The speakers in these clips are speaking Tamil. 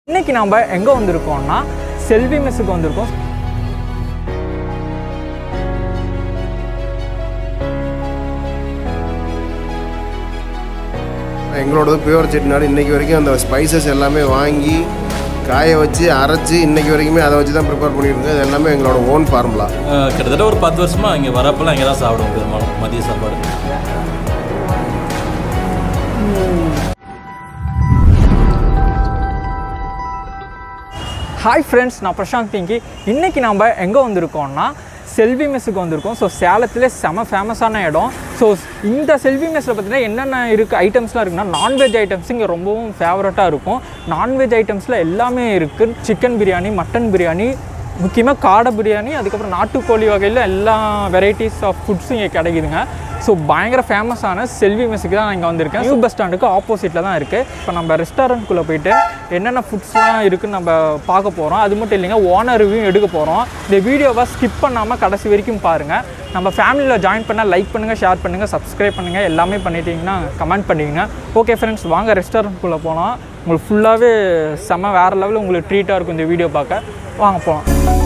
இன்னைக்கு நம்ம எங்கே வந்திருக்கோம்னா செல்வி மெஸ்ஸுக்கு வந்திருக்கோம் எங்களோடது பியூர் செட்டிநாடு இன்னைக்கு வரைக்கும் அந்த ஸ்பைசஸ் எல்லாமே வாங்கி காய வச்சு அரைச்சி இன்னைக்கு வரைக்குமே அதை வச்சு தான் ப்ரிப்பேர் பண்ணியிருக்கோம் இது எல்லாமே எங்களோட ஓன் ஃபார்முலா அஹ் கிட்டத்தட்ட ஒரு பத்து வருஷமா இங்கே வரப்பெல்லாம் இங்கே தான் சாப்பிடுவோம் பெரும்பாலும் மதிய சாப்பாடு ஹாய் ஃப்ரெண்ட்ஸ் நான் பிரசாந்த் பிங்கி இன்னைக்கு நம்ம எங்கே வந்திருக்கோம்னா செல்வி மெஸ்ஸுக்கு வந்திருக்கோம் ஸோ சேலத்திலே செம ஃபேமஸான இடம் ஸோ இந்த செல்வி மெஸ்ஸில் பார்த்தீங்கன்னா என்னென்ன இருக்குது ஐட்டம்ஸ்லாம் இருக்குன்னா நான்வெஜ் ஐட்டம்ஸ் இங்கே ரொம்பவும் ஃபேவரட்டாக இருக்கும் நான்வெஜ் ஐட்டம்ஸில் எல்லாமே இருக்குது சிக்கன் பிரியாணி மட்டன் பிரியாணி முக்கியமாக காடை பிரியாணி அதுக்கப்புறம் நாட்டுக்கோழி வகையில் எல்லா வெரைட்டிஸ் ஆஃப் ஃபுட்ஸும் இங்கே கிடைக்குதுங்க ஸோ பயங்கர ஃபேமஸான செல்வி மெஸ்ஸுக்கு தான் நான் இங்கே வந்திருக்கேன் நியூ பஸ் ஸ்டாண்டுக்கு ஆப்போசிட்டில் தான் இருக்குது இப்போ நம்ம ரெஸ்டாரண்ட்குள்ளே போயிட்டு என்னென்ன ஃபுட்ஸ்லாம் இருக்குன்னு நம்ம பார்க்க போகிறோம் அது மட்டும் இல்லைங்க ஓனர் ரிவ்யூ எடுக்க போகிறோம் இந்த வீடியோவை ஸ்கிப் பண்ணாமல் கடைசி வரைக்கும் பாருங்கள் நம்ம ஃபேமிலியில் ஜாயின் பண்ணால் லைக் பண்ணுங்கள் ஷேர் பண்ணுங்கள் சப்ஸ்கிரைப் பண்ணுங்கள் எல்லாமே பண்ணிட்டீங்கன்னா கமெண்ட் பண்ணிடுங்க ஓகே ஃப்ரெண்ட்ஸ் வாங்க ரெஸ்டாரண்ட்குள்ளே போகலாம் உங்களுக்கு ஃபுல்லாகவே செம வேறு லெவலில் உங்களுக்கு ட்ரீட்டாக இருக்கும் இந்த வீடியோ பார்க்க வாங்க போகலாம்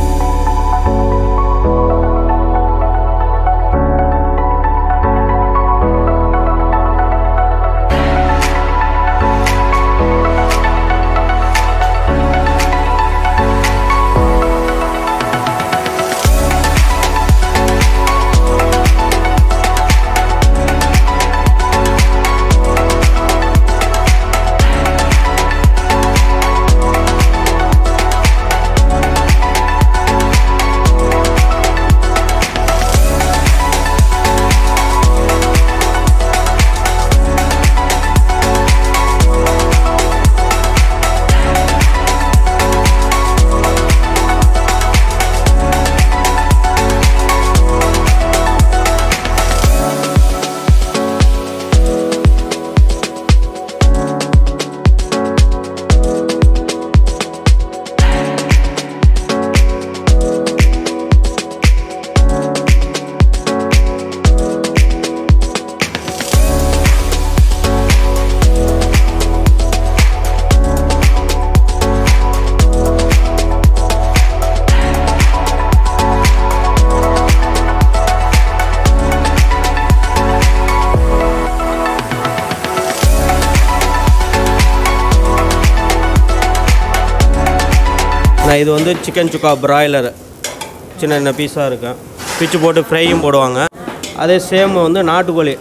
நான் இது வந்து சிக்கன் சுக்கா பிராய்லர் சின்ன சின்ன பீஸாக இருக்கும் பிச்சு போட்டு ஃப்ரையும் போடுவாங்க அதே சேம் வந்து நாட்டுக்கோழி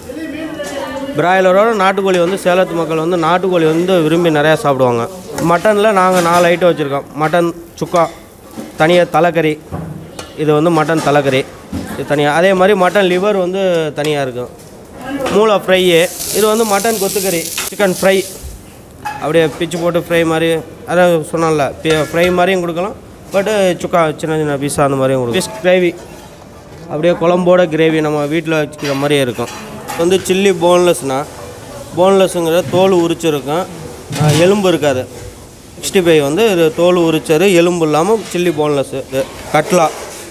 பிராய்லரோட நாட்டுக்கோழி வந்து சேலத்து மக்கள் வந்து நாட்டுக்கோழி வந்து விரும்பி நிறையா சாப்பிடுவாங்க மட்டனில் நாங்கள் நாலு ஐட்டம் வச்சுருக்கோம் மட்டன் சுக்கா தனியாக தலைக்கறி இது வந்து மட்டன் தலைக்கறி இது தனியாக அதே மாதிரி மட்டன் லிவர் வந்து தனியாக இருக்கும் மூளை ஃப்ரையு இது வந்து மட்டன் கொத்துக்கறி சிக்கன் ஃப்ரை அப்படியே பிச்சு போட்டு ஃப்ரை மாதிரி அதான் சொன்னால ஃப்ரை மாதிரியும் கொடுக்கலாம் பட்டு சுக்கா சின்ன சின்ன பீஸா அந்த மாதிரியும் கொடுக்கலாம் ஃபிஷ் கிரேவி அப்படியே குழம்போட கிரேவி நம்ம வீட்டில் வச்சுக்கிற மாதிரியே இருக்கும் வந்து சில்லி போன்லெஸ்னா போன்லெஸ்ஸுங்கிற தோல் உரிச்சிருக்கும் அஹ் எலும்பு இருக்காது சிக்ஸ்டி ஃபைவ் வந்து இது தோல் உரிச்சது எலும்பு இல்லாமல் சில்லி போன்லெஸ்ஸு இது கட்லா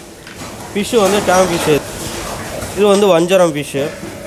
ஃபிஷ்ஷு வந்து டேம் ஃபிஷ்ஷு இது வந்து வஞ்சரம் ஃபிஷ்ஷு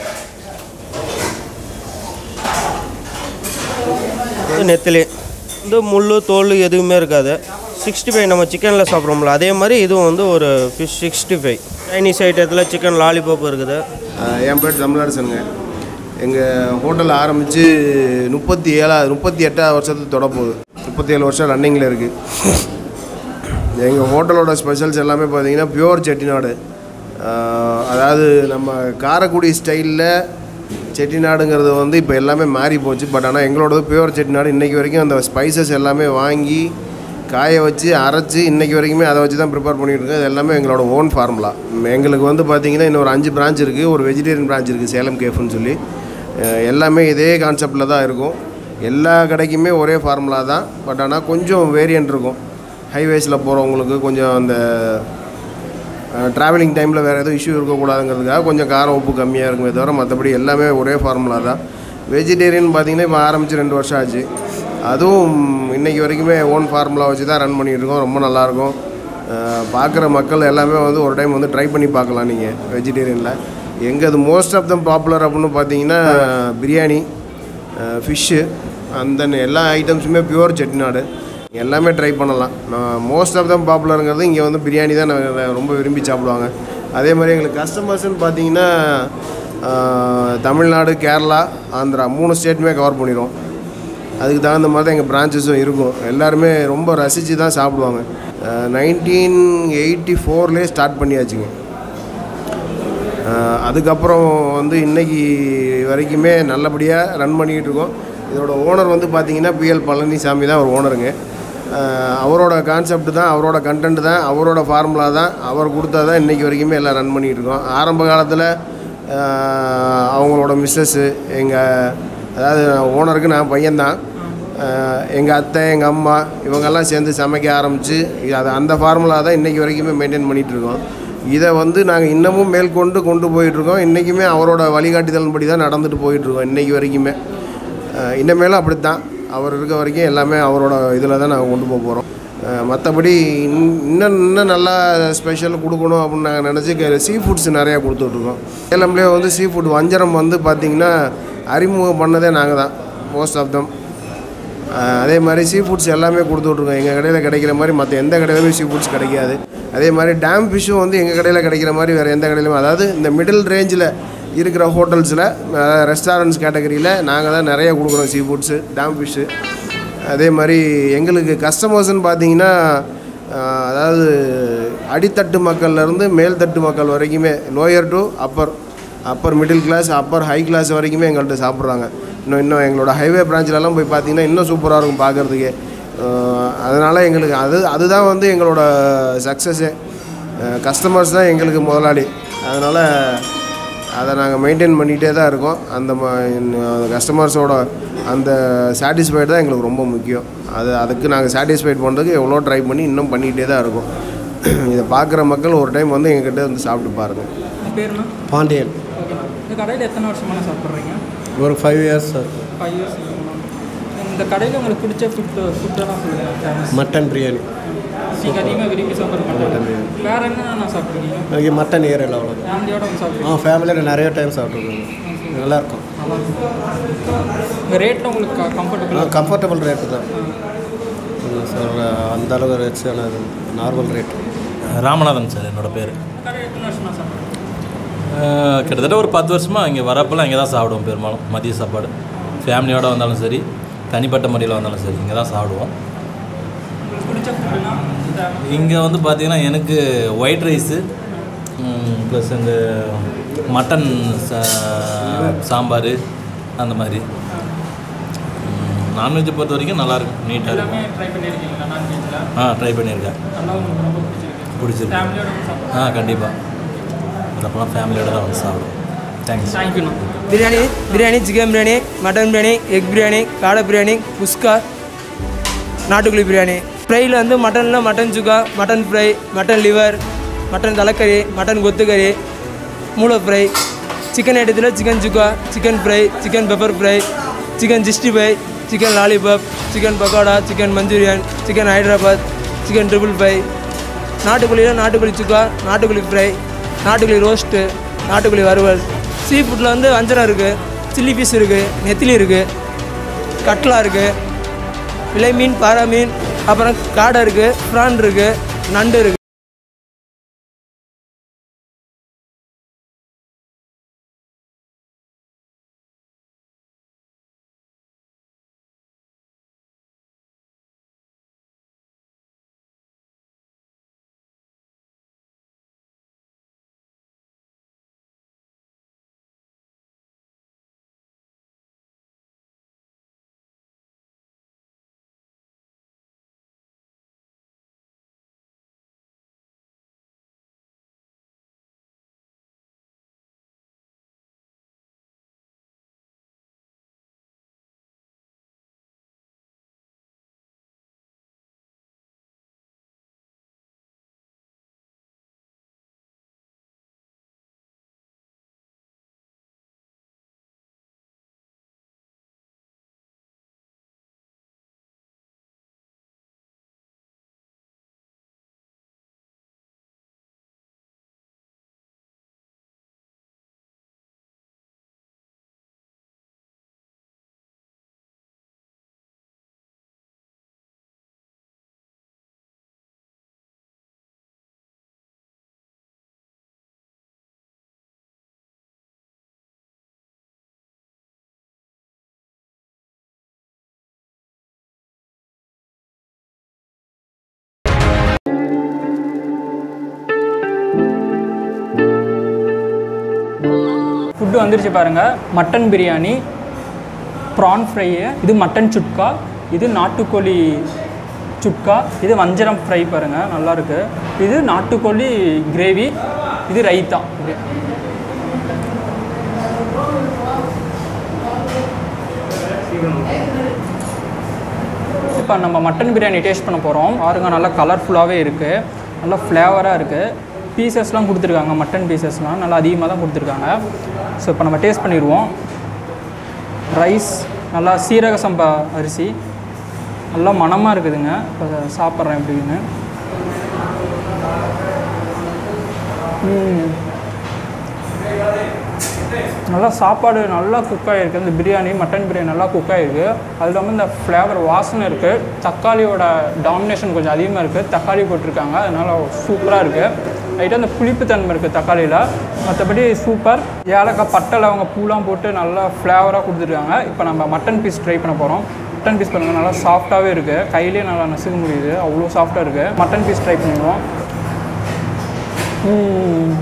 இது நெத்திலி வந்து முள் தோல் எதுவுமே இருக்காது சிக்ஸ்டி ஃபைவ் நம்ம சிக்கனில் சாப்பிட்றோம்ல அதே மாதிரி இதுவும் வந்து ஒரு ஃபிஷ் சிக்ஸ்டி ஃபைவ் சைனீஸ் ஐட்டத்தில் சிக்கன் லாலிபாப் இருக்குது அஹ் என் பேர் தமிழரசனுங்க எங்கள் ஹோட்டல் ஆரம்பித்து முப்பத்தி ஏழாவது முப்பத்தி எட்டாவது வருஷத்துக்கு தொட போகுது முப்பத்தி ஏழு வருஷம் ரன்னிங்கில் இருக்குது எங்கள் ஹோட்டலோட ஸ்பெஷல்ஸ் எல்லாமே பார்த்தீங்கன்னா பியூர் செட்டிநாடு அஹ் அதாவது நம்ம காரைக்குடி ஸ்டைலில் செட்டிநாடுங்கிறது வந்து இப்போ எல்லாமே மாறி போச்சு பட் ஆனால் எங்களோடது பியூர் செட்டிநாடு இன்றைக்கி வரைக்கும் அந்த ஸ்பைசஸ் எல்லாமே வாங்கி காய வச்சு அரைச்சி இன்றைக்கி வரைக்குமே அதை வச்சு தான் ப்ரிப்பேர் பண்ணிட்டு இருக்கோம் இது எல்லாமே எங்களோட ஓன் ஃபார்முலா எங்களுக்கு வந்து பார்த்திங்கன்னா இன்னொரு அஞ்சு பிரான்ச் இருக்குது ஒரு வெஜிடேரியன் பிரான்ச் இருக்குது சேலம் கேஃப்னு சொல்லி அஹ் எல்லாமே இதே கான்செப்டில் தான் இருக்கும் எல்லா கடைக்குமே ஒரே ஃபார்முலா தான் பட் ஆனால் கொஞ்சம் வேரியன்ட் இருக்கும் ஹைவேஸில் போகிறவங்களுக்கு கொஞ்சம் அந்த ட்ராவலிங் டைமில் வேறு எதுவும் இஷ்யூ இருக்கக்கூடாதுங்கிறதுக்காக கொஞ்சம் காரம் உப்பு கம்மியாக இருக்குமே தவிர மற்றபடி எல்லாமே ஒரே ஃபார்முலா தான் வெஜிடேரியன் பார்த்திங்கன்னா இப்போ ஆரம்பித்து ரெண்டு வருஷம் ஆச்சு அதுவும் இன்றைக்கி வரைக்குமே ஓன் ஃபார்முலா வச்சு தான் ரன் பண்ணிகிட்டு இருக்கோம் ரொம்ப நல்லாயிருக்கும் பார்க்குற மக்கள் எல்லாமே வந்து ஒரு டைம் வந்து ட்ரை பண்ணி பார்க்கலாம் நீங்கள் வெஜிடேரியனில் எங்கள் மோஸ்ட் ஆஃப் தம் பாப்புலர் அப்படின்னு பார்த்தீங்கன்னா பிரியாணி ஃபிஷ்ஷு அந்த எல்லா ஐட்டம்ஸுமே பியூர் செட்டிநாடு எல்லாமே ட்ரை பண்ணலாம் நான் மோஸ்ட் ஆஃப் தம் பாப்புலருங்கிறது இங்கே வந்து பிரியாணி தான் நாங்க ரொம்ப விரும்பி சாப்பிடுவாங்க அதே மாதிரி எங்களுக்கு கஸ்டமர்ஸ்னு பார்த்தீங்கன்னா ஆஹ், தமிழ்நாடு கேரளா ஆந்திரா மூணு ஸ்டேட்டுமே கவர் பண்ணிடுவோம் அதுக்கு தகுந்த மாதிரி தான் எங்கள் பிரான்ச்சஸும் இருக்கும் எல்லாருமே ரொம்ப ரசித்து தான் சாப்பிடுவாங்க நைன்டீன் எயிட்டி ஃபோர்லேயே ஸ்டார்ட் பண்ணியாச்சுங்க ஆஹ் அதுக்கப்புறம் வந்து இன்னைக்கு வரைக்குமே நல்லபடியாக ரன் பண்ணிக்கிட்டு இருக்கோம் இதோட ஓனர் வந்து பார்த்தீங்கன்னா பிஎல் பழனிசாமி தான் ஒரு ஓனருங்க ஆஹ் அவரோட கான்செப்ட் தான் அவரோட கண்டென்ட் தான் அவரோட ஃபார்முலா தான் அவர் கொடுத்தா தான் இன்றைக்கி வரைக்குமே எல்லாம் ரன் பண்ணிகிட்டு இருக்கோம் ஆரம்ப காலத்தில் அவங்களோட மிஸ்ஸஸ்ஸு எங்கள் அதாவது ஓனருக்கு நான் பையன்தான் எங்கள் அத்தை எங்கள் அம்மா இவங்கெல்லாம் சேர்ந்து சமைக்க ஆரம்பித்து அது அந்த ஃபார்முலா தான் இன்றைக்கி வரைக்குமே மெயின்டைன் பண்ணிகிட்டு இருக்கோம் இதை வந்து நாங்கள் இன்னமும் மேற்கொண்டு கொண்டு போயிட்டுருக்கோம் இன்றைக்குமே அவரோட வழிகாட்டுதலின்படி தான் நடந்துட்டு போயிட்டுருக்கோம் இன்றைக்கி வரைக்குமே அஹ் இன்னமேலும் அப்படி தான் அவர் இருக்க வரைக்கும் எல்லாமே அவரோட இதில் தான் நாங்கள் கொண்டு போக போகிறோம் மற்றபடி இன்னும் இன்னும் நல்லா ஸ்பெஷல் கொடுக்கணும் அப்படின்னு நாங்கள் நினச்சி சீ ஃபுட்ஸ் நிறையா கொடுத்துட்ருக்கோம் சேலம்லேயே வந்து சீ ஃபுட் வஞ்சரம் வந்து பார்த்திங்கன்னா அறிமுகம் பண்ணதே நாங்கள் தான் மோஸ்ட் ஆஃப் தம் ஆஹ் அதே மாதிரி சீ ஃபுட்ஸ் எல்லாமே கொடுத்துட்ருக்கோம் எங்கள் கடையில் கிடைக்கிற மாதிரி மற்ற எந்த கடையிலுமே சீ ஃபுட்ஸ் கிடைக்காது அதே மாதிரி டேம் ஃபிஷ்ஷும் வந்து எங்கள் கடையில் கிடைக்கிற மாதிரி வேறு எந்த கடையிலுமே அதாவது இந்த மிடில் ரேஞ்சில் இருக்கிற ஹோட்டல்ஸில் ரெஸ்டாரண்ட்ஸ் கேட்டகரியில் நாங்கள் தான் நிறைய கொடுக்குறோம் சீ ஃபுட்ஸு டேம் ஃபிஷ்ஷு அதே மாதிரி எங்களுக்கு கஸ்டமர்ஸ்னு பார்த்தீங்கன்னா ஆஹ் அதாவது அடித்தட்டு மக்கள்லேருந்து மேல்தட்டு மக்கள் வரைக்குமே lower to upper upper middle class upper high class வரைக்குமே எங்கள்கிட்ட சாப்பிட்றாங்க இன்னும் இன்னும் எங்களோட ஹைவே பிரான்ச்லலாம் போய் பார்த்தீங்கன்னா இன்னும் சூப்பராக இருக்கும் பார்க்குறதுக்கு அதனால் எங்களுக்கு அது அதுதான் வந்து எங்களோட சக்ஸஸே கஸ்டமர்ஸ் தான் எங்களுக்கு முதலாளி அதனால் அதை நாங்கள் மெயின்டைன் பண்ணிகிட்டே தான் இருக்கோம் அந்த கஸ்டமர்ஸோட அந்த சாட்டிஸ்ஃபைடு தான் எங்களுக்கு ரொம்ப முக்கியம் அது அதுக்கு நாங்கள் சாட்டிஸ்ஃபைட் பண்ணுறதுக்கு எவ்வளோ ட்ரை பண்ணி இன்னும் பண்ணிகிட்டே தான் இருக்கோம் இதை பார்க்குற மக்கள் ஒரு டைம் வந்து எங்ககிட்ட வந்து சாப்பிட்டு பாருங்கள் உங்கள் பேருண்ணா பாண்டியன் ஓகே இந்த கடையில் எத்தனை வருஷமான சாப்பிட்றீங்க ஒரு five years sir five years இந்த கடையில் உங்களுக்கு பிடிச்ச ஃபுட்டு ஃபுட்டெல்லாம் சொல்லுங்கள் ஃபேமஸ் மட்டன் பிரியாணி நீங்கள் அதிகமாக விரும்பி சாப்பிட்ற மாட்டேன் வேறு என்ன சாப்பிட்ருக்கீங்க இங்கே மட்டன் ஏரியாவில் அவ்வளோ ஃபேமிலியோட வந்து சாப்பிட்ருக்கீங்க ஆ ஃபேமிலியில் நிறைய டைம் சாப்பிட்ருக்கோங்க நல்லாயிருக்கும் இந்த ரேட்டில் உங்களுக்கு ஆ கம்ஃபர்டபுளாக கம்ஃபர்டபுள் ரேட்டு தான் இல்லை சார் அந்த அளவு ரேட்ஸான நார்மல் ரேட் ராமநாதன் சார் என்னோட பேர் கடை எத்தனை வருஷமாக சாப்பிட்றீங்க கிட்டத்தட்ட ஒரு பத்து வருஷமாக இங்கே வரப்பெல்லாம் இங்கே தான் சாப்பிடுவோம் பெரும்பாலும் மதிய சாப்பாடு ஃபேமிலியோடு வந்தாலும் சரி தனிப்பட்ட முறையில் வந்தாலும் சரி இங்கே தான் சாப்பிடுவோம் உங்களுக்கு பிடிச்ச ஃபுட்டுனா இங்கே வந்து பார்த்தீங்கன்னா எனக்கு ஒயிட் ரைஸு ப்ளஸ் இந்த மட்டன் சா- சாம்பார் அந்த மாதிரி நான்வெஜ்ஜை பொறுத்த வரைக்கும் நல்லாயிருக்கும் நீட்டாக இருக்கும் எல்லாமே ட்ரை பண்ணியிருக்கீங்களா நான்வெஜ்ஜில் ஆ ட்ரை பண்ணியிருக்கேன் நல்லா உங்களுக்கு ரொம்ப பிடிச்சிருக்கு பிடிச்சிருக்கு ஃபேமிலியோட வந்து சாப்பிட்றேன் ஆ கண்டிப்பாக அதப்பெல்லாம் ஃபேமிலியோட தான் வந்து சாப்பிடுவோம் தேங்க்ஸ் தேங்க்யூண்ணா biryani biryani chicken biryani mutton biryani egg biryani காடை பிரியாணி குஸ்கா நாட்டுக்கோழி பிரியாணி ஃப்ரையில் வந்து மட்டனில் mutton chukka mutton fry mutton liver mutton தலைக்கறி மட்டன் கொத்துக்கறி மூளை ஃப்ரை சிக்கன் ஐட்டத்தில் chicken chukka chicken fry chicken pepper fry chicken sixty five chicken lollipop chicken pakoda chicken manchurian chicken Hyderabad chicken triple fry நாட்டுக்கோழியில் நாட்டுக்கோழி சுக்கா நாட்டுக்கோழி ஃப்ரை நாட்டுக்கோழி ரோஸ்ட்டு நாட்டுக்கோழி வறுவல் சீ ஃபுட்டில் வந்து வஞ்சரம் இருக்குது சில்லி பீஸ் இருக்குது நெத்திலி இருக்குது கட்லா இருக்குது விலை மீன் பாறை மீன் அப்புறம் காடை இருக்குது ப்ரான் இருக்குது நண்டு இருக்குது வந்துருச்சு பாருங்கள் மட்டன் பிரியாணி ப்ரான் ஃப்ரை இது மட்டன் சுட்கா இது நாட்டுக்கோழி சுட்கா இது வஞ்சரம் ஃப்ரை பாருங்கள் நல்லாயிருக்கு இது நாட்டுக்கோழி கிரேவி இது ரைத்தா இது இப்போ நம்ம மட்டன் பிரியாணி டேஸ்ட் பண்ண போகிறோம் பாருங்க நல்லா கலர்ஃபுல்லாகவே இருக்குது நல்லா ஃப்ளேவராக இருக்குது பீசஸ்லாம் கொடுத்துருக்காங்க மட்டன் பீசஸ்லாம் நல்லா அதிகமாக தான் கொடுத்துருக்காங்க ஸோ இப்போ நம்ம டேஸ்ட் பண்ணிடுவோம் ரைஸ் நல்லா சீரக சம்பா அரிசி நல்லா மணமாக இருக்குதுங்க இப்போ சாப்பிட்றேன் எப்படின்னு ம். நல்லா சாப்பாடு நல்லா குக் ஆகிருக்கு இந்த பிரியாணி மட்டன் பிரியாணி நல்லா குக் ஆகிருக்கு அது இல்லாமல் இந்த ஃப்ளேவர் வாசனை இருக்குது தக்காளியோட டாமினேஷன் கொஞ்சம் அதிகமாக இருக்குது தக்காளி போட்டிருக்காங்க அதனால் சூப்பராக இருக்குது லைட்டாக அந்த புளிப்பு தன்மை இருக்குது தக்காளியில் மற்றபடி சூப்பர் ஏலக்காய் பட்டை லவங்க பூலாம் போட்டு நல்லா ஃப்ளேவராக கொடுத்துருக்காங்க இப்போ நம்ம மட்டன் பீஸ் ட்ரை பண்ண போகிறோம் மட்டன் பீஸ் பாருங்கள் நல்லா சாஃப்டாகவே இருக்குது கையிலேயே நல்லா நசுக்க முடியுது அவ்வளோ சாஃப்டாக இருக்குது மட்டன் பீஸ் ட்ரை பண்ணிடுவோம் ம்.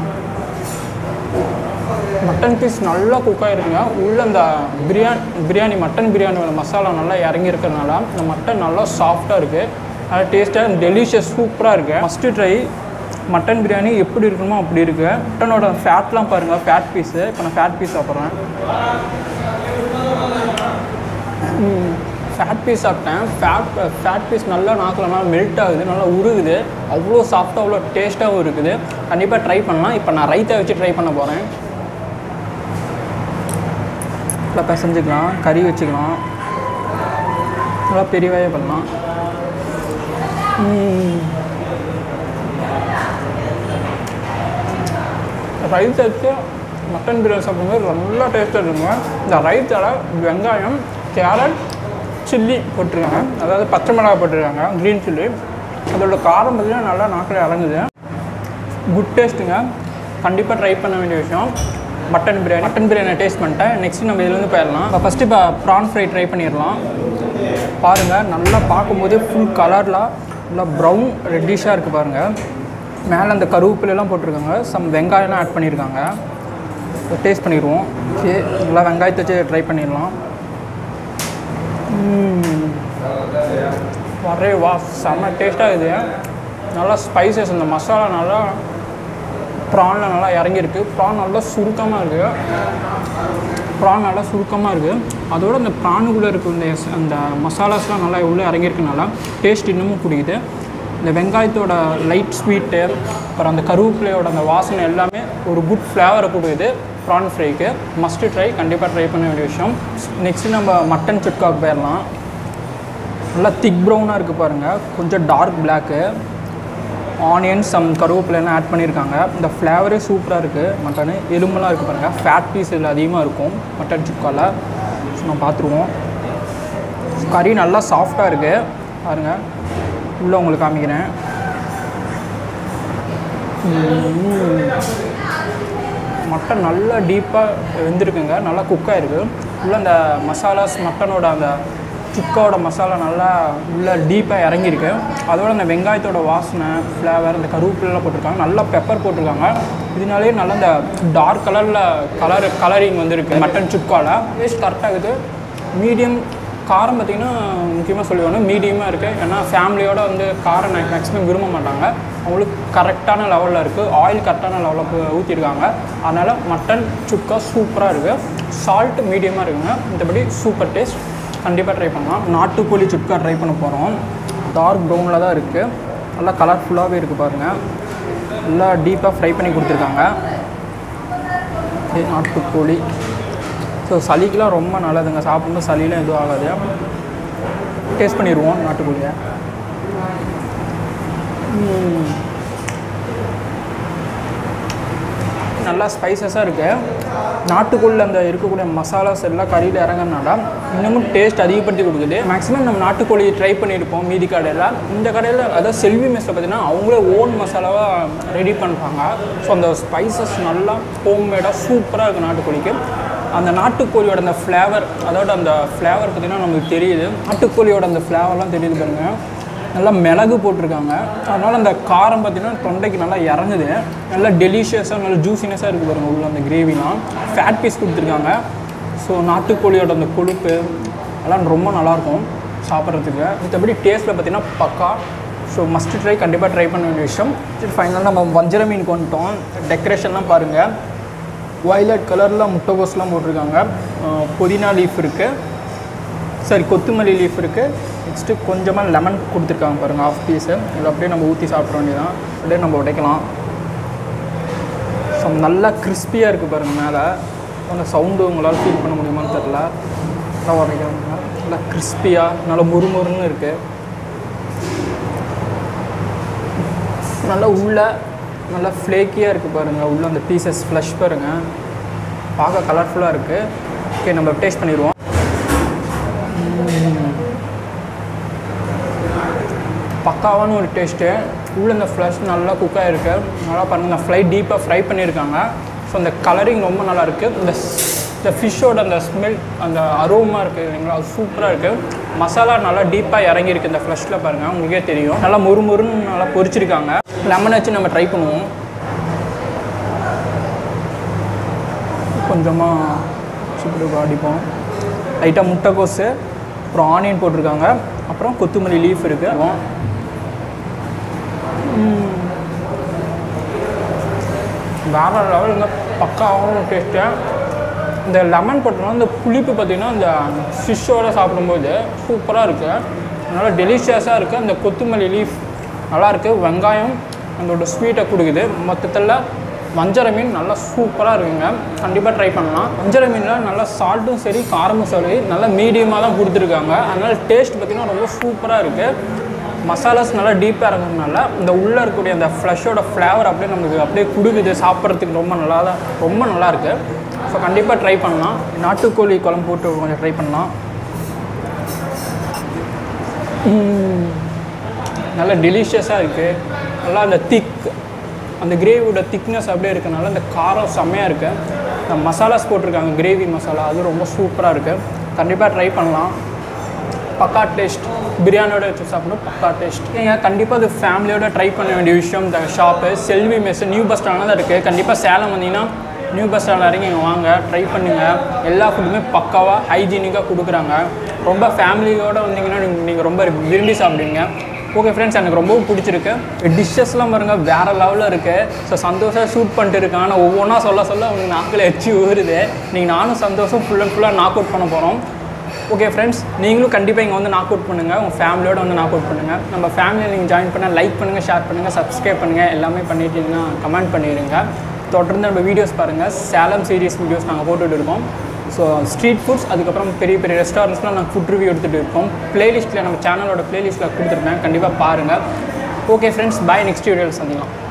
மட்டன் பீஸ் நல்லா குக் ஆகிருக்குங்க உள்ள இந்த பிரியாணி பிரியாணி மட்டன் பிரியாணியோட மசாலா நல்லா இறங்கி இருக்கிறதுனால இந்த மட்டன் நல்லா சாஃப்டாக இருக்குது நல்லா டேஸ்ட்டாக டெலிஷியஸ் சூப்பராக இருக்குது ஃபஸ்ட்டு ட்ரை மட்டன் பிரியாணி எப்படி இருக்கணுமோ அப்படி இருக்குது மட்டனோட ஃபேட்லாம் பாருங்கள் ஃபேட் பீஸு இப்போ நான் ஃபேட் பீஸ் சாப்பிட்றேன் ஃபேட் பீஸ் சாப்பிட்டேன் ஃபேட் ஃபேட் பீஸ் நல்லா நாக்கில் நல்லா மெல்ட் ஆகுது நல்லா உருகுது அவ்வளோ சாஃப்டாக அவ்வளோ டேஸ்ட்டாகவும் இருக்குது கண்டிப்பாக ட்ரை பண்ணலாம் இப்போ நான் ரைத்தா வச்சு ட்ரை பண்ண போகிறேன் நல்லா பிசைஞ்சுக்கலாம் கறி வச்சுக்கலாம் நல்லா பெரியவாயே பண்ணலாம் ரைஸ் வச்சு மட்டன் பிரியாணி சாப்பிடும்போது நல்லா டேஸ்ட்டாக இருக்குங்க இந்த ரைத்தால வெங்காயம் கேரட் சில்லி போட்டிருக்காங்க அதாவது பச்சை மிளகாய் போட்டிருக்காங்க க்ரீன் சில்லி அதோட காரம் பார்த்தீங்கன்னா நல்லா நாக்கில் இறங்குது குட் டேஸ்ட்டுங்க கண்டிப்பாக ட்ரை பண்ண வேண்டிய விஷயம் mutton biryani mutton biryani taste பண்ணிட்டேன் நெக்ஸ்ட் நம்ம இதுலேருந்து போயிடலாம் இப்போ ஃபஸ்ட்டு இப்போ ப்ரான் ஃப்ரை ட்ரை பண்ணிடலாம் பாருங்கள் நல்லா பார்க்கும்போதே ஃபுல் கலரில் நல்லா ப்ரௌன் ரெட்டிஷாக இருக்குது பாருங்கள் மேலே அந்த கருவேப்பிலையெல்லாம் போட்டிருக்காங்க சம் வெங்காயம்லாம் ஆட் பண்ணியிருக்காங்க டேஸ்ட் பண்ணிடுவோம் ஓகே நல்லா வெங்காயத்தை வச்சு ட்ரை பண்ணிடலாம் வரே வா செம்ம டேஸ்ட்டாக இது நல்லா ஸ்பைசஸ் இந்த மசாலா நல்லா ப்ரானில் நல்லா இறங்கியிருக்கு ப்ரான் நல்லா சுருக்கமாக இருக்குது ப்ரான் நல்லா சுருக்கமாக இருக்குது அதோட அந்த ப்ரானுக்குள்ளே இருக்க இந்த எஸ்- அந்த மசாலாஸ்லாம் நல்லா உள்ளே இறங்கியிருக்கனால டேஸ்ட் இன்னமும் பிடிக்குது இந்த வெங்காயத்தோட லைட் ஸ்வீட்டு அப்புறம் அந்த கருவேப்பிலையோட அந்த வாசனை எல்லாமே ஒரு குட் ஃப்ளேவரை கொடுக்குது ப்ரான் ஃப்ரைக்கு மஸ்ட்டு ட்ரை கண்டிப்பாக ட்ரை பண்ண வேண்டிய விஷயம் நெக்ஸ்ட்டு நம்ம மட்டன் சுட்காக்கு போயிடலாம் நல்லா திக் ப்ரௌனாக இருக்குது பாருங்கள் கொஞ்சம் டார்க் பிளாக்கு ஆனியன் சம் கருவேப்பிலைலாம் ஆட் பண்ணியிருக்காங்க இந்த ஃப்ளேவரே சூப்பராக இருக்குது மட்டனு எலும்பெல்லாம் இருக்குது பாருங்கள் ஃபேட் பீஸ் இதில் அதிகமாக இருக்கும் மட்டன் சுக்காவில் ஸோ நம்ம பார்த்துருவோம் கறி நல்லா சாஃப்டாக இருக்குது பாருங்கள் உள்ளே உங்களுக்கு காமிக்கிறேன் மட்டன் நல்லா டீப்பாக வெந்திருக்குங்க நல்லா குக் ஆகிருக்கு உள்ள அந்த மசாலாஸ் மட்டனோட அந்த சுக்காவோட மசாலா நல்லா உள்ள டீப்பாக இறங்கியிருக்கு அதோட அந்த வெங்காயத்தோட வாசனை ஃப்ளேவர் இந்த கருவேப்பிலாம் போட்டிருக்காங்க நல்லா பெப்பர் போட்டிருக்காங்க இதனாலே நல்லா இந்த டார்க் கலரில் கலர் கலரிங் வந்திருக்கு மட்டன் சுக்காவில் டேஸ்ட் கரெக்டாக இருக்குது மீடியம் காரம் பார்த்திங்கன்னா முக்கியமாக சொல்லுவாங்க மீடியமாக இருக்குது ஏன்னா ஃபேமிலியோட வந்து காரம் மேக்ஸிமம் விரும்ப மாட்டாங்க அவங்களுக்கு கரெக்டான லெவலில் இருக்குது ஆயில் கரெக்டான லெவலில் ஊற்றிருக்காங்க அதனால் மட்டன் சுக்கா சூப்பராக இருக்குது சால்ட் மீடியமாக இருக்குங்க மற்றபடி சூப்பர் டேஸ்ட் கண்டிப்பாக ட்ரை பண்ணலாம் நாட்டுக்கோழி சுக்கா ட்ரை பண்ண போகிறோம் டார்க் ப்ரௌனில் தான் இருக்குது நல்லா கலர்ஃபுல்லாகவே இருக்குது பாருங்கள் நல்லா டீப்பாக ஃப்ரை பண்ணி கொடுத்துருக்காங்க இது நாட்டுக்கோழி ஸோ சளிக்கெலாம் ரொம்ப நல்லதுங்க சாப்பிடும்போது சளியெலாம் எதுவும் ஆகாது டேஸ்ட் பண்ணிடுவோம் நாட்டுக்கோழியை ம். நல்லா ஸ்பைசஸாக இருக்குது நாட்டுக்குள்ள அந்த இருக்கக்கூடிய மசாலாஸ் எல்லாம் கறியில் இறங்குறதுனால இன்னமும் டேஸ்ட் அதிகப்படுத்தி கொடுக்குது மேக்ஸிமம் நம்ம நாட்டுக்கோழி ட்ரை பண்ணியிருப்போம் மீதி கடையில் இந்த கடையில் அதாவது செல்வி மெஸ்ஸில் பார்த்தீங்கன்னா அவங்களே ஓன் மசாலாவாக ரெடி பண்ணுறாங்க ஸோ அந்த ஸ்பைசஸ் நல்லா ஹோம்மேடாக சூப்பராக இருக்குது நாட்டுக்கோழிக்கு அந்த நாட்டுக்கோழியோட அந்த ஃப்ளேவர் அதோட அந்த ஃப்ளேவர் பார்த்திங்கன்னா நமக்கு தெரியுது நாட்டுக்கோழியோட அந்த ஃப்ளேவர்லாம் தெரியுது பாருங்க நல்லா மிளகு போட்டிருக்காங்க அதனால் அந்த காரம் பார்த்தீங்கன்னா தொண்டைக்கு நல்லா இறங்குது நல்லா டெலிஷியஸாக நல்லா ஜூசினஸாக இருக்குது பாருங்க உள்ள அந்த கிரேவிலாம் ஃபேட் பீஸ் கொடுத்துருக்காங்க ஸோ நாட்டுக்கோழியோட அந்த கொழுப்பு அதெல்லாம் ரொம்ப நல்லாயிருக்கும் சாப்பிட்றதுக்கு மற்றபடி டேஸ்ட்டில் பார்த்தீங்கன்னா பக்கா ஸோ மஸ்ட் ட்ரை கண்டிப்பாக ட்ரை பண்ண வேண்டிய விஷயம் சரி ஃபைனலாக நம்ம வஞ்சர மீன் கொண்டுட்டோம் டெக்கரேஷன்லாம் பாருங்கள் வயலட் கலரில் முட்டைகோஸ்லாம் போட்டிருக்காங்க அஹ் புதினா லீஃப் இருக்குது சரி கொத்தமல்லி லீஃப் இருக்குது நெக்ஸ்ட்டு கொஞ்சமாக லெமன் கொடுத்துருக்காங்க பாருங்கள் ஆஃப் பீஸு இதில் அப்படியே நம்ம ஊற்றி சாப்பிட வேண்டியதான் அப்படியே நம்ம உடைக்கலாம் ஸோ நல்லா கிறிஸ்பியாக இருக்குது பாருங்கள் மேலே அந்த சவுண்டு உங்களால் ஃபீல் பண்ண முடியுமான்னு தெரில நல்லா உடைக்கிறாங்க நல்லா கிறிஸ்பியாக நல்லா முறுமுறுன்னு இருக்குது நல்லா உள்ள நல்லா ஃப்ளேக்கியாக இருக்குது பாருங்கள் உள்ள அந்த பீசஸ் ஃப்ளஷ் பாருங்கள் பார்க்க கலர்ஃபுல்லாக இருக்குது ஓகே நம்ம டேஸ்ட் பண்ணிடுவோம் பக்காவான ஒரு டேஸ்ட்டு உள்ள இந்த ஃப்ளஷ் நல்லா குக் ஆகிருக்கு நல்லா பாருங்க இந்த ஃப்ரை டீப்பாக ஃப்ரை பண்ணியிருக்காங்க ஸோ அந்த கலரிங் ரொம்ப நல்லா இருக்குது இந்த ஸ்- இந்த ஃபிஷ்ஷோட அந்த ஸ்மெல் அந்த அரோமா இருக்குது இல்லைங்களா அது சூப்பராக இருக்குது மசாலா நல்லா டீப்பாக இறங்கியிருக்கு இந்த ஃப்ளஷில் பாருங்கள் உங்களுக்கே தெரியும் நல்லா முறுமுறுன்னு நல்லா பொரிச்சிருக்காங்க லெமன் வச்சு நம்ம ட்ரை பண்ணுவோம் கொஞ்சமாக சூப்பர் அடிப்போம் லைட்டாக முட்டைக்கோஸு அப்புறம் ஆனியன் போட்டிருக்காங்க அப்புறம் கொத்தமல்லி லீஃப் இருக்குது வேறு லெவலுங்க பக்காவும் டேஸ்ட்டு இந்த லெமன் போட்டோம்னா இந்த புளிப்பு பார்த்திங்கன்னா இந்த ஃபிஷ்ஷோட சாப்பிடும்போது சூப்பராக இருக்குது நல்லா டெலிஷியஸாக இருக்குது அந்த கொத்தமல்லி லீஃப் நல்லாயிருக்கு வெங்காயம் அதோட ஸ்வீட்டை கொடுக்குது மொத்தத்தில் வஞ்சர மீன் நல்லா சூப்பராக இருக்குங்க கண்டிப்பாக ட்ரை பண்ணலாம் வஞ்சர மீனில் நல்லா சால்ட்டும் சரி காரமும் சரி நல்லா மீடியமாக தான் கொடுத்துருக்காங்க அதனால் டேஸ்ட் பார்த்திங்கன்னா ரொம்ப சூப்பராக இருக்குது மசாலாஸ் நல்லா டீப்பாக இறங்குறதுனால இந்த உள்ளே இருக்கக்கூடிய அந்த ஃப்ளஷோட ஃப்ளேவர் அப்படியே நமக்கு அப்படியே கொடுக்குது சாப்பிட்றதுக்கு ரொம்ப நல்லா தான் ரொம்ப நல்லா இருக்கு ஸோ கண்டிப்பாக ட்ரை பண்ணலாம் நாட்டுக்கோழி குழம்பு போட்டு கொஞ்சம் ட்ரை பண்ணலாம் ம். நல்லா டெலிஷியஸாக இருக்குது நல்லா அந்த திக் அந்த கிரேவியோட திக்னஸ் அப்படியே இருக்கனால அந்த காரம் செம்மையாக இருக்குது இந்த மசாலாஸ் போட்டிருக்காங்க கிரேவி மசாலா அது ரொம்ப சூப்பராக இருக்குது கண்டிப்பாக ட்ரை பண்ணலாம் பக்கா டேஸ்ட் பிரியாணியோட வச்சு சாப்பிடணும் பக்கா டேஸ்ட் நீங்கள் கண்டிப்பாக அது ஃபேமிலியோட ட்ரை பண்ண வேண்டிய விஷயம் இந்த shop Selvi mess new bus ஸ்டாண்டில் தான் இருக்குது கண்டிப்பாக சேலம் வந்தீங்கன்னா நியூ பஸ் ஸ்டாண்டில் இறங்கி இங்கே வாங்க ட்ரை பண்ணுங்கள் எல்லா ஃபுட்டுமே பக்காவாக ஹைஜீனிக்காக கொடுக்குறாங்க ரொம்ப ஃபேமிலியோடு வந்தீங்கன்னா நீங்கள் நீங்கள் ரொம்ப விரும்பி சாப்பிடுவீங்க ஓகே ஃப்ரெண்ட்ஸ் எனக்கு ரொம்பவும் பிடிச்சிருக்கு டிஷ்ஷஸ்லாம் பாருங்கள் வேறு லெவலில் இருக்குது ஸோ சந்தோஷம் ஷூட் பண்ணிட்டு இருக்கான் ஆனால் ஒவ்வொன்றா சொல்ல சொல்ல அவனுக்கு நாக்கில் எச்சி ஊறுது நீங்கள் நானும் சந்தோஷம் ஃபுல் அண்ட் ஃபுல்லாக நாக் அவுட் பண்ண போகிறோம் ஓகே ஃப்ரெண்ட்ஸ் நீங்களும் கண்டிப்பாக இங்கே வந்து நாக் அவுட் பண்ணுங்கள் உங்கள் ஃபேமிலியோட வந்து நாக் அவுட் பண்ணுங்கள் நம்ம ஃபேமிலியில் நீங்கள் ஜாயின் பண்ண லைக் பண்ணுங்கள் ஷேர் பண்ணுங்கள் சப்ஸ்கிரைப் பண்ணுங்கள் எல்லாமே பண்ணிட்டீங்கன்னா கமெண்ட் பண்ணிடுங்க தொடர்ந்து நம்ம வீடியோஸ் பாருங்கள் சேலம் சீரியஸ் வீடியோஸ் நாங்கள் போட்டுட்டு இருக்கோம் ஸோ ஸ்ட்ரீட் ஃபுட்ஸ் அதுக்கப்புறம் பெரிய பெரிய ரெஸ்டாரண்ட்ஸ்லாம் நாங்கள் ஃபுட் ரிவ்யூ எடுத்துகிட்டு இருக்கோம் பிளேலிஸ்ட்டில் நம்ம சேனலோட பிளேலிஸ்ட்டில் கொடுத்துருப்பேன் கண்டிப்பாக பாருங்கள் ஓகே ஃப்ரெண்ட்ஸ் பாய் நெக்ஸ்ட் வீடியோவில் சந்திக்கலாம்